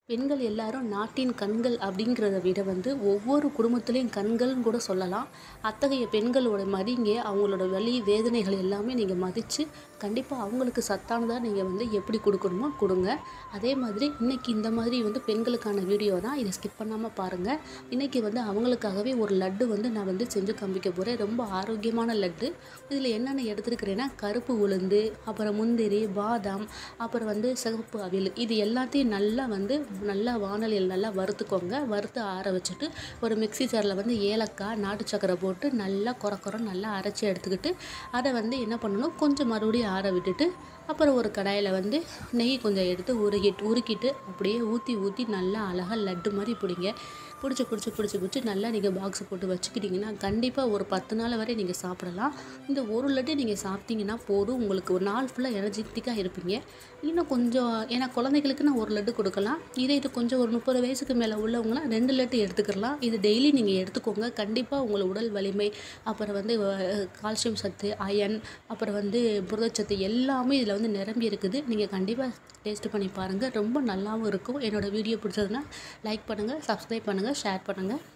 பெண்கள் எல்லாரும் நாட்டின் கண்கள் அப்படிங்கிறத விட வந்து ஒவ்வொரு குடும்பத்துலேயும் கண்கள்னு கூட சொல்லலாம் அத்தகைய பெண்களோட மதிங்க அவங்களோட வலி வேதனைகள் எல்லாமே நீங்கள் மதித்து கண்டிப்பாக அவங்களுக்கு சத்தானதாக நீங்கள் வந்து எப்படி கொடுக்கணுமோ கொடுங்க அதே மாதிரி இன்றைக்கி இந்த மாதிரி வந்து பெண்களுக்கான வீடியோ தான் இதை ஸ்கிப் பண்ணாமல் பாருங்கள் இன்றைக்கி வந்து அவங்களுக்காகவே ஒரு லட்டு வந்து நான் வந்து செஞ்சு காமிக்க போகிறேன் ரொம்ப ஆரோக்கியமான லட்டு இதில் என்னென்ன எடுத்துருக்கிறேன்னா கருப்பு உளுந்து அப்புறம் முந்திரி பாதாம் அப்புறம் வந்து சிகப்பு அவியல் இது எல்லாத்தையும் நல்லா வந்து நல்லா வானலியில் நல்லா வறுத்துக்கோங்க வறுத்து ஆற வச்சுட்டு ஒரு மிக்ஸி ஜாரில் வந்து ஏலக்காய் நாட்டு சக்கரை போட்டு நல்லா கொர கொரன்னு நல்லா அரைச்சி எடுத்துக்கிட்டு அதை வந்து என்ன பண்ணணும் கொஞ்சம் மறுபடியும் ஆற விட்டுட்டு அப்புறம் ஒரு கடாயில் வந்து நெய் கொஞ்சம் எடுத்து உருகிட்டு உருக்கிட்டு அப்படியே ஊற்றி ஊற்றி நல்லா அழகாக லட்டு மாதிரி பிடிங்க பிடிச்சி பிடிச்சி பிடிச்சி பிடிச்சி நல்லா நீங்கள் பாக்ஸ் போட்டு வச்சுக்கிட்டிங்கன்னா கண்டிப்பாக ஒரு பத்து நாள் வரை நீங்கள் சாப்பிடலாம் இந்த ஒரு லட்டு நீங்கள் சாப்பிட்டீங்கன்னா போதும் உங்களுக்கு ஒரு நாள் ஃபுல்லாக எனர்ஜெட்டிக்காக இருப்பீங்க இன்னும் கொஞ்சம் ஏன்னா குழந்தைகளுக்கு நான் ஒரு லட்டு கொடுக்கலாம் இதே இது கொஞ்சம் ஒரு முப்பது வயசுக்கு மேலே உள்ளவங்களாம் ரெண்டு லட்டு எடுத்துக்கலாம் இது டெய்லி நீங்கள் எடுத்துக்கோங்க கண்டிப்பாக உங்களை உடல் வலிமை அப்புறம் வந்து அஹ், கால்சியம் சத்து அயன் அப்புறம் வந்து புரதச்சத்து எல்லாமே இதில் வந்து நிரம்பி இருக்குது நீங்கள் கண்டிப்பாக டேஸ்ட் பண்ணி பாருங்கள் ரொம்ப நல்லாவும் இருக்கும் என்னோடய வீடியோ பிடிச்சதுன்னா லைக் பண்ணுங்கள் சப்ஸ்கிரைப் பண்ணுங்கள் ஷேர் பண்ணுங்கள்